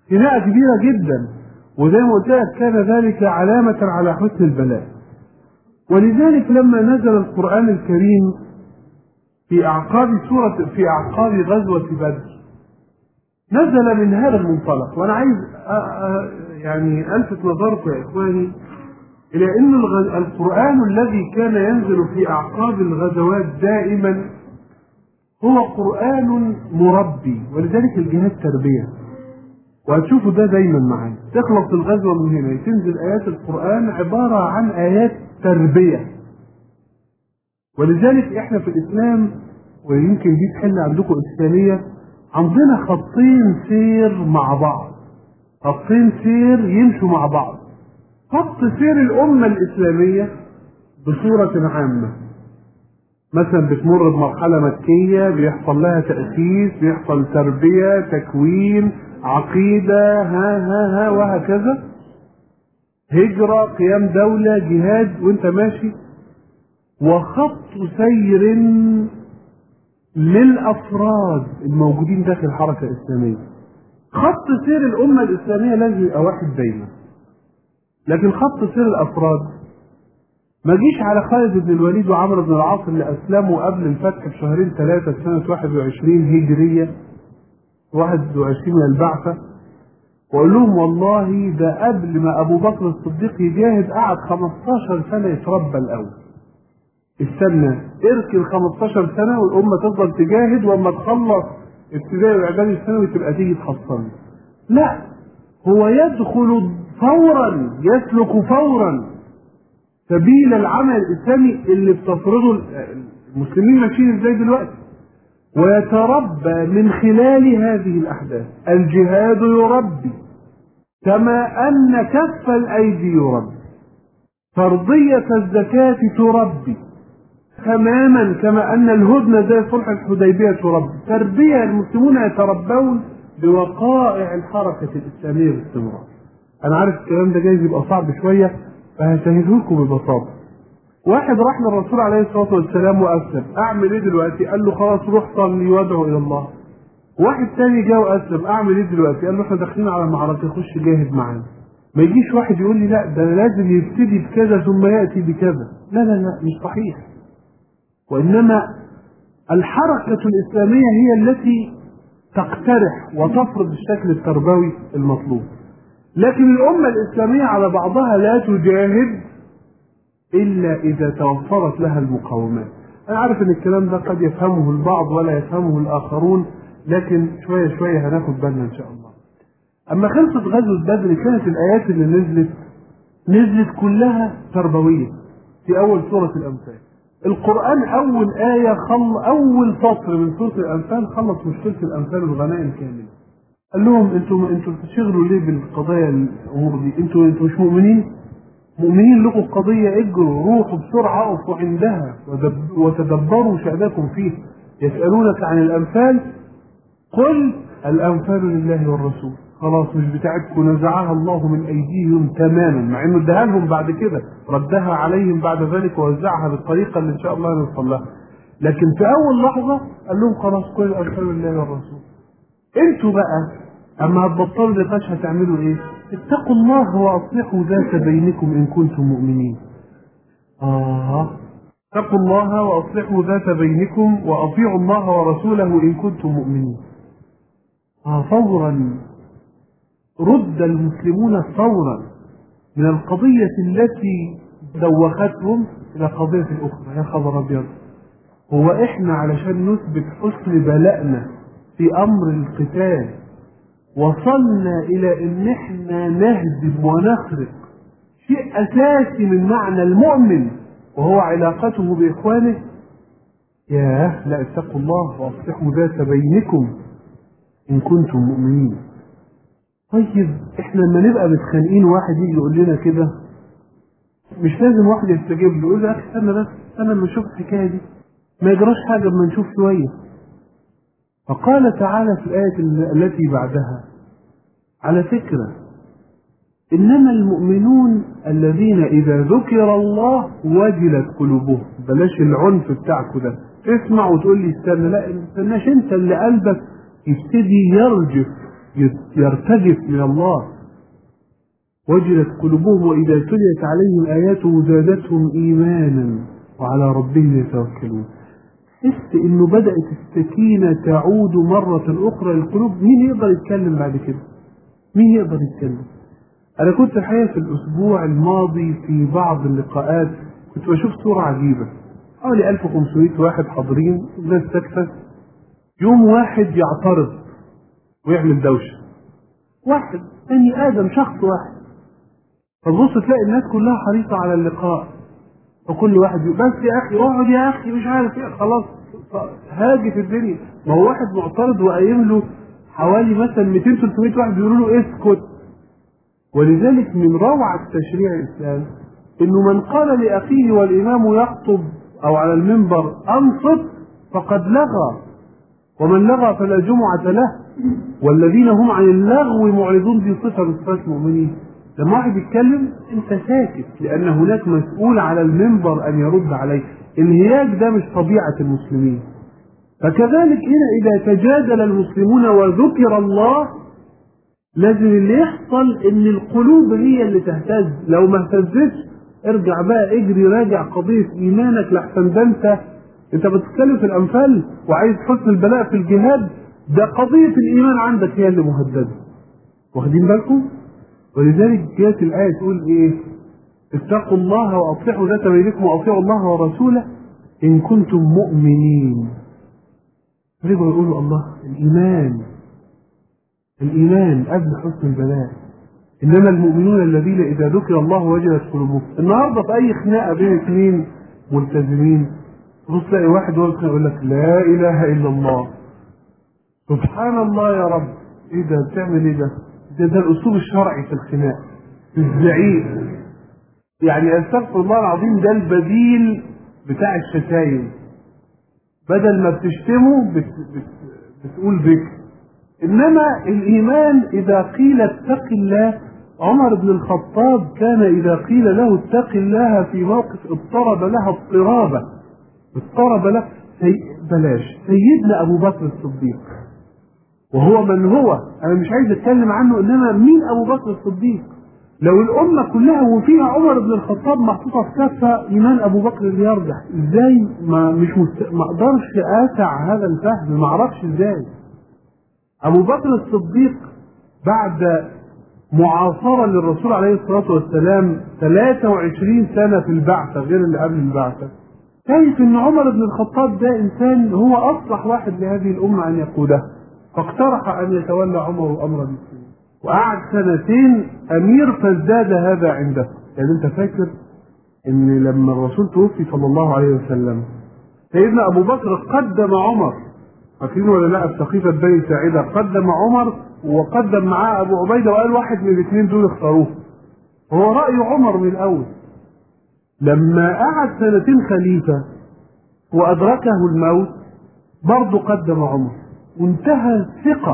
خناقة كبيرة جدا وزي ما قلت لك كان ذلك علامة على حسن البلاء ولذلك لما نزل القرآن الكريم في أعقاب سورة في أعقاب غزوة بدر نزل من هذا المنطلق وأنا عايز أ- أ- يعني ألفت نظركم يا إخواني إلى أن الغ- القرآن الذي كان ينزل في أعقاب الغزوات دائما هو قرآن مربي ولذلك الجهاد تربية وهتشوفوا ده دايما معانا تخلص الغزوة من هنا تنزل آيات القرآن عبارة عن آيات تربية ولذلك احنا في الإسلام ويمكن دي تحل عندكم إشكالية عندنا خطين سير مع بعض خطين سير يمشوا مع بعض خط سير الأمة الإسلامية بصورة عامة مثلا بتمر بمرحلة مكية بيحصل لها تأسيس بيحصل تربية تكوين عقيدة ها ها ها وهكذا هجرة قيام دولة جهاد وانت ماشي وخط سير للأفراد الموجودين داخل الحركة الإسلامية خط سير الأمة الإسلامية لازم يبقى واحد دايما لكن خط سير الأفراد ما جيش على خالد بن الوليد وعمرو بن العاص اللي أسلموا قبل الفتح بشهرين ثلاثة سنة 21 هجرية 21 من البعثة وأقول لهم والله ده قبل ما أبو بكر الصديق يجاهد قعد 15 سنة يتربى الأول استنى اركن 15 سنة والأمة تفضل تجاهد وأما تخلص ابتدائي وإعدادي الثانوي تبقى تيجي تحصل لا هو يدخل فورا يسلك فورا سبيل العمل الإسلامي اللي بتفرضه المسلمين ماشيين ازاي دلوقتي ويتربى من خلال هذه الأحداث الجهاد يربي كما أن كف الأيدي يربي فرضية الزكاة تربي تماما كما أن الهدنة زي صلح الحديبية تربي تربية المسلمون يتربون بوقائع الحركة الإسلامية باستمرار أنا عارف الكلام ده جايز يبقى صعب شوية فهسهله لكم ببساطة واحد راح للرسول عليه الصلاة والسلام وأسلم أعمل إيه دلوقتي؟ قال له خلاص روح صلي وادعو إلى الله واحد تاني جه وأسلم أعمل إيه دلوقتي؟ قال له إحنا داخلين على المعركة خش جاهد معانا ما يجيش واحد يقول لي لا ده لازم يبتدي بكذا ثم يأتي بكذا لا لا لا مش صحيح وإنما الحركة الإسلامية هي التي تقترح وتفرض الشكل التربوي المطلوب لكن الأمة الإسلامية على بعضها لا تجاهد إلا إذا توفرت لها المقومات أنا عارف إن الكلام ده قد يفهمه البعض ولا يفهمه الآخرون لكن شوية شوية هناخد بالنا إن شاء الله أما خلصت غزوة بدر كانت الآيات اللي نزلت نزلت كلها تربوية في أول سورة الأنفال القرآن أول آية خل أول سطر من سورة الأنفال خلص مشكلة الأنفال والغنائم كاملة قال لهم انتوا انتوا بتشغلوا ليه بالقضايا الامور دي؟ انتوا انتوا مش مؤمنين؟ مؤمنين لكم قضية اجروا روحوا بسرعة اقفوا عندها ودب- وتدبروا شأنكم فيه يسألونك عن الأنفال قل الأنفال لله والرسول خلاص مش بتاعتكم نزعها الله من أيديهم تماما مع إنه اداها لهم بعد كده ردها عليهم بعد ذلك ووزعها بالطريقة اللي إن شاء الله نوصل لها لكن في أول لحظة قال لهم خلاص كل الأنفال لله والرسول انتوا بقى اما هتبطلوا نقاش هتعملوا ايه؟ اتقوا الله واصلحوا ذات بينكم ان كنتم مؤمنين. اه اتقوا الله واصلحوا ذات بينكم واطيعوا الله ورسوله ان كنتم مؤمنين. اه فورا رد المسلمون فورا من القضية التي دوختهم إلى قضية أخرى يا خبر أبيض هو إحنا علشان نثبت حسن بلائنا في أمر القتال وصلنا إلى إن إحنا نهدم ونخرق شيء أساسي من معنى المؤمن وهو علاقته بإخوانه ياه لا اتقوا الله وأصلحوا ذات بينكم إن كنتم مؤمنين طيب إحنا لما نبقى متخانقين واحد يجي يقول لنا كده مش لازم واحد يستجيب له يقول له يا أخي استنى بس استنى لما نشوف الحكاية دي ما يجراش حاجة اما نشوف شوية فقال تعالى في الآية التي بعدها على فكرة إنما المؤمنون الذين إذا ذكر الله وجلت قلوبهم بلاش العنف بتاعكم ده تسمع وتقول لي استنى لا ما استناش انت اللي قلبك يبتدي يرجف يرتجف من الله وجلت قلوبهم وإذا تليت عليهم آياته زادتهم إيمانا وعلى ربهم يتوكلون حس إنه بدأت السكينة تعود مرة أخرى للقلوب مين يقدر يتكلم بعد كده مين يقدر يتكلم أنا كنت الحقيقة في الأسبوع الماضي في بعض اللقاءات كنت بشوف صورة عجيبة حوالي 1500 واحد حاضرين الناس ساكتة يوم واحد يعترض ويعمل دوشة واحد بني آدم شخص واحد فتبص تلاقي الناس كلها حريصة على اللقاء وكل واحد يقول بس يا أخي اقعد يا أخي مش عارف ايه خلاص هاجي في الدنيا ما هو واحد معترض وقايم له حوالي مثلا 200 300 واحد بيقولوا له اسكت ولذلك من روعة تشريع الإسلام إنه من قال لأخيه والإمام يخطب أو على المنبر أنصت فقد لغى ومن لغى فلا جمعة له والذين هم عن اللغو معرضون دي صفة من صفات المؤمنين لما واحد يتكلم انت ساكت لان هناك مسؤول على المنبر ان يرد عليه الهياج ده مش طبيعة المسلمين فكذلك هنا اذا تجادل المسلمون وذكر الله لازم اللي يحصل ان القلوب هي اللي تهتز لو ما اهتزتش ارجع بقى اجري راجع قضية ايمانك لحسن ده انت انت بتتكلم في الامثال وعايز حسن البلاء في الجهاد ده قضية الايمان عندك هي اللي مهددة واخدين بالكم ولذلك جاءت الآية تقول إيه؟ اتقوا الله وأطيعوا ذات بينكم وأطيعوا الله ورسوله إن كنتم مؤمنين. رجعوا يقولوا الله الإيمان الإيمان قبل حسن البلاء. إنما المؤمنون الذين إذا ذكر الله وجلت قلوبهم. النهارده في أي خناقة بين اثنين ملتزمين تبص تلاقي واحد وهو يقول لك لا إله إلا الله. سبحان الله يا رب. إيه ده بتعمل إيه ده؟ ده ده الاسلوب الشرعي في الخناق الزعيق يعني استغفر الله العظيم ده البديل بتاع الشتايم بدل ما بتشتمه بت بت بتقول ذكر انما الايمان اذا قيل اتق الله عمر بن الخطاب كان اذا قيل له اتق الله في موقف اضطرب لها اضطرابا اضطرب له سي... بلاش سيدنا ابو بكر الصديق وهو من هو انا مش عايز اتكلم عنه انما مين ابو بكر الصديق لو الامه كلها وفيها عمر بن الخطاب محطوطه في كفه ايمان ابو بكر اللي يرجح ازاي ما مش مست... ما اقدرش اسع هذا الفهم ما اعرفش ازاي ابو بكر الصديق بعد معاصرة للرسول عليه الصلاة والسلام 23 سنة في البعثة غير اللي قبل البعثة شايف ان عمر بن الخطاب ده انسان هو اصلح واحد لهذه الامة ان يقودها فاقترح ان يتولى عمر امر المسلمين وقعد سنتين امير فازداد هذا عنده يعني انت فاكر ان لما الرسول توفي صلى الله عليه وسلم سيدنا ابو بكر قدم عمر فاكرين ولا لا في سقيفه بني ساعده قدم عمر وقدم معاه ابو عبيده وقال واحد من الاثنين دول اختاروه هو راي عمر من الاول لما قعد سنتين خليفه وادركه الموت برضه قدم عمر وانتهى الثقة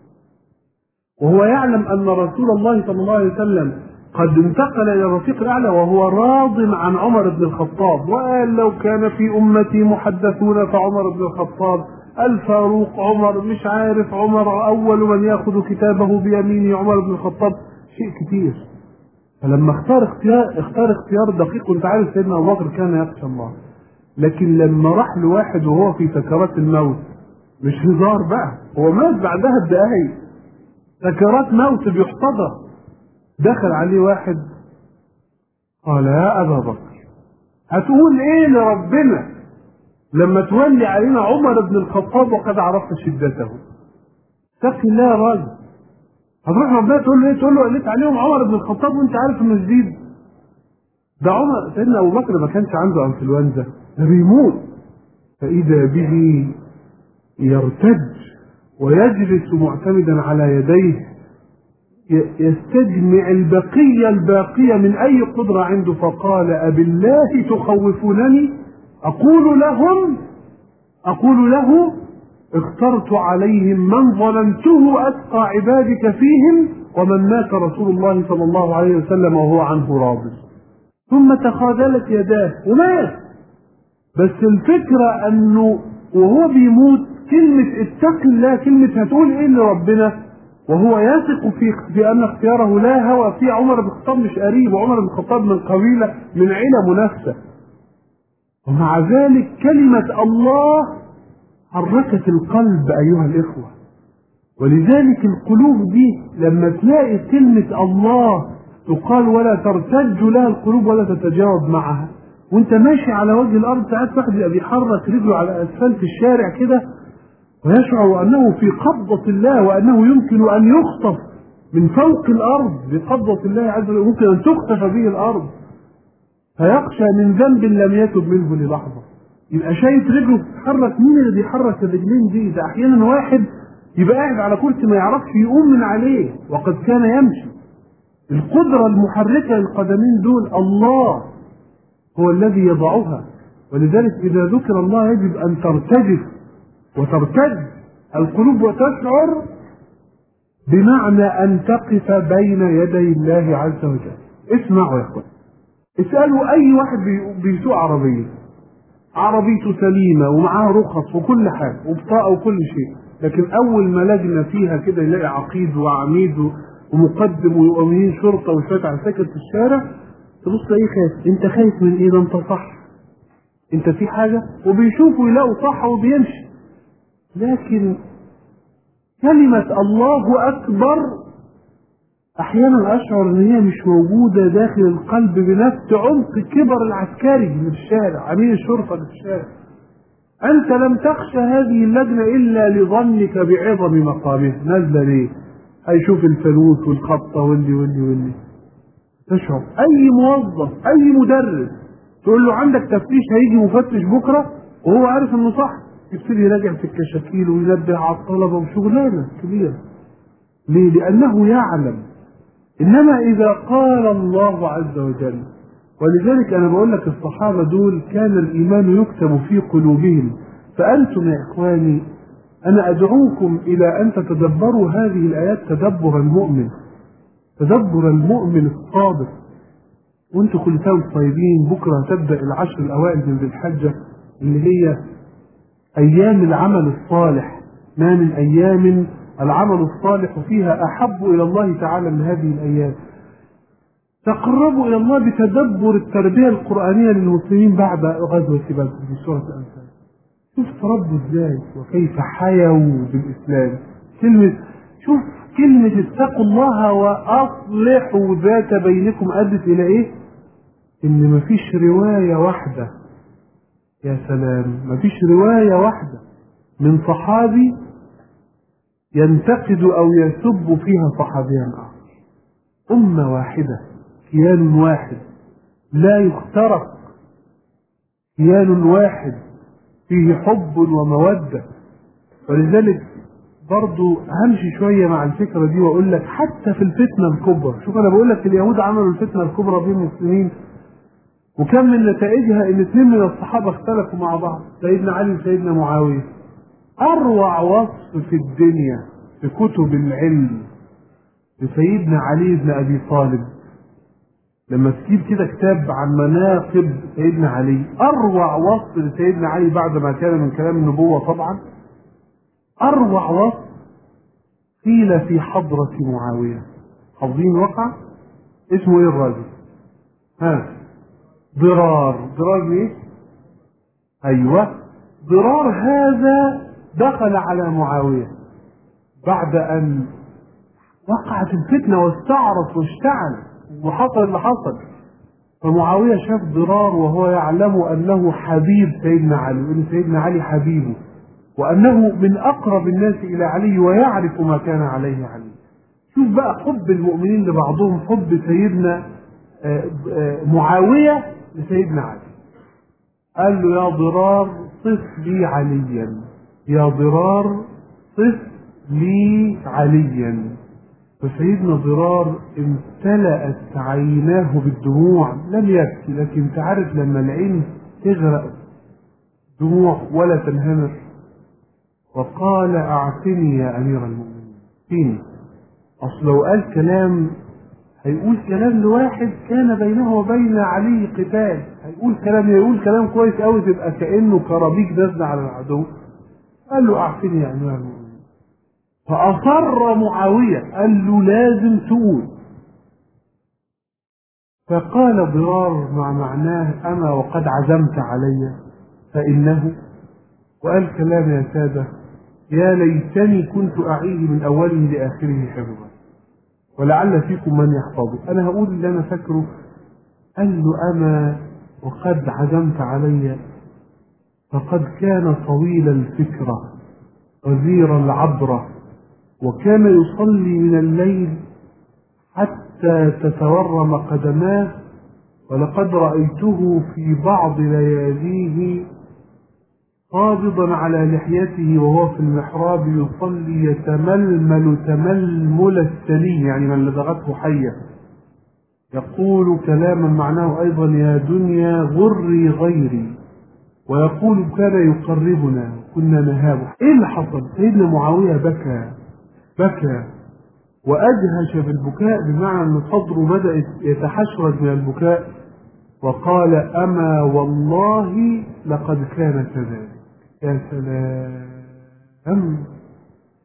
وهو يعلم أن رسول الله صلى الله عليه وسلم قد انتقل إلى الرفيق الأعلى وهو راض عن عمر بن الخطاب وقال لو كان في أمتي محدثون فعمر بن الخطاب الفاروق عمر مش عارف عمر أول من يأخذ كتابه بيمينه عمر بن الخطاب شيء كتير فلما اختار اختيار اختار اختيار دقيق وانت عارف سيدنا ابو بكر كان يخشى الله لكن لما راح لواحد وهو في سكرات الموت مش هزار بقى هو مات بعدها بدقايق سكرات موت بيحتضر دخل عليه واحد قال يا ابا بكر هتقول ايه لربنا لما تولي علينا عمر بن الخطاب وقد عرفت شدته اتق الله يا راجل هتروح ربنا تقول له ايه تقول له قلت عليهم عمر بن الخطاب وانت عارف انه شديد ده عمر سيدنا ابو بكر ما كانش عنده انفلونزا ده بيموت فاذا به يرتد ويجلس معتمدا على يديه يستجمع البقية الباقية من أي قدرة عنده فقال أبالله تخوفونني أقول لهم أقول له اخترت عليهم من ظننته أتقى عبادك فيهم ومن مات رسول الله صلى الله عليه وسلم وهو عنه راض ثم تخاذلت يداه ومات بس الفكرة أنه وهو بيموت كلمة اتق الله كلمة هتقول ايه لربنا وهو يثق في في ان اختياره لا هوى فيه عمر بن الخطاب مش قريب وعمر بن الخطاب من قبيله من عيله منافسه ومع ذلك كلمه الله حركت القلب ايها الاخوه ولذلك القلوب دي لما تلاقي كلمه الله تقال ولا ترتج لها القلوب ولا تتجاوب معها وانت ماشي على وجه الارض ساعات واحد يبقى بيحرك رجله على اسفلت الشارع كده ويشعر انه في قبضة الله وانه يمكن ان يخطف من فوق الارض بقبضة الله عز وجل ممكن ان تخطف به الارض فيخشى من ذنب لم يتب منه للحظة يبقى شايف رجله بتتحرك مين اللي بيحرك الرجلين دي ده احيانا واحد يبقى قاعد على كرسي ما يعرفش يقوم من عليه وقد كان يمشي القدرة المحركة للقدمين دول الله هو الذي يضعها ولذلك إذا ذكر الله يجب أن ترتجف وترتد القلوب وتشعر بمعنى أن تقف بين يدي الله عز وجل اسمعوا يا اخوان اسألوا أي واحد بي- بيسوق عربية عربيته سليمة ومعاه رخص وكل حاجة وبطاقة وكل شيء لكن أول ما لجنة فيها كده يلاقي عقيد وعميد ومقدم وأمين شرطة وشوية عساكر في الشارع تبص تلاقيه خايف أنت خايف من إيه ده أنت صح أنت في حاجة وبيشوفوا يلاقوا صح وبيمشي لكن كلمة الله أكبر أحيانا أشعر إن هي مش موجودة داخل القلب بنفس عمق كبر العسكري اللي في الشارع أمين الشرطة اللي في الشارع أنت لم تخشى هذه اللجنة إلا لظنك بعظم مقامها نازلة ليه؟ هيشوف الفلوس والخبطة واللي واللي واللي تشعر أي موظف أي مدرس تقول له عندك تفتيش هيجي مفتش بكرة وهو عارف إنه صح يبتدي يراجع في الكشاكيل وينبه على الطلبة وشغلانة كبيرة ليه؟ لأنه يعلم إنما إذا قال الله عز وجل ولذلك أنا بقول لك الصحابة دول كان الإيمان يكتب في قلوبهم فأنتم يا إخواني أنا أدعوكم إلى أن تتدبروا هذه الآيات تدبر المؤمن تدبر المؤمن الصادق وانتم كل سنة وانتم طيبين بكرة هتبدأ العشر الأوائل من ذي الحجة اللي هي أيام العمل الصالح ما من أيام العمل الصالح فيها أحب إلى الله تعالى من هذه الأيام تقربوا إلى الله بتدبر التربية القرآنية للمسلمين بعد غزوة بدر في سورة الأنفال شوف تربوا ازاي وكيف حيوا بالإسلام كلمة شوف كلمة اتقوا الله وأصلحوا ذات بينكم أدت إلى إيه؟ إن مفيش رواية واحدة يا سلام مفيش رواية واحدة من صحابي ينتقد أو يسب فيها صحابيا آخر أمة واحدة كيان واحد لا يخترق كيان واحد فيه حب ومودة ولذلك برضو همشي شوية مع الفكرة دي وأقول لك حتى في الفتنة الكبرى شوف أنا بقول لك اليهود عملوا الفتنة الكبرى بين المسلمين وكان من نتائجها ان اثنين من الصحابه اختلفوا مع بعض سيدنا علي وسيدنا معاويه اروع وصف في الدنيا في كتب العلم لسيدنا علي بن ابي طالب لما تجيب كده كتاب عن مناقب سيدنا علي اروع وصف لسيدنا علي بعد ما كان من كلام النبوه طبعا اروع وصف قيل في حضره معاويه حافظين وقع اسمه ايه الراجل ها ضرار ضرار ايه ايوه ضرار هذا دخل على معاويه بعد ان وقعت الفتنه واستعرت واشتعل وحصل اللي حصل فمعاويه شاف ضرار وهو يعلم انه حبيب سيدنا علي وان سيدنا علي حبيبه وانه من اقرب الناس الى علي ويعرف ما كان عليه علي شوف بقى حب المؤمنين لبعضهم حب سيدنا معاويه لسيدنا علي قال له يا ضرار صف لي عليا يا ضرار صف لي عليا فسيدنا ضرار امتلأت عيناه بالدموع لم يبكي لكن تعرف لما العين تغرق دموع ولا تنهمر وقال اعتني يا امير المؤمنين فيني اصل لو قال كلام هيقول كلام لواحد كان بينه وبين علي قتال هيقول كلام يقول كلام كويس قوي تبقى كانه كرابيك نازله على العدو قال له اعفني يا امير المؤمنين فأصر معاوية قال له لازم تقول فقال ضرار مع معناه أما وقد عزمت علي فإنه وقال كلام يا سادة يا ليتني كنت أعيه من أوله لآخره حفظا ولعل فيكم من يحفظه أنا هقول اللي أنا فاكره قال له أما وقد عزمت علي فقد كان طويل الفكرة غزير العبرة وكان يصلي من الليل حتى تتورم قدماه ولقد رأيته في بعض لياليه قابضا على لحيته وهو في المحراب يصلي يتململ تململ السلي يعني من لدغته حية يقول كلاما معناه أيضا يا دنيا غري غيري ويقول كان يقربنا كنا نهابه ايه اللي حصل سيدنا معاوية بكى بكى وأدهش بالبكاء بمعنى أن صدره بدأ يتحشرج من البكاء وقال أما والله لقد كان كذلك يا سلام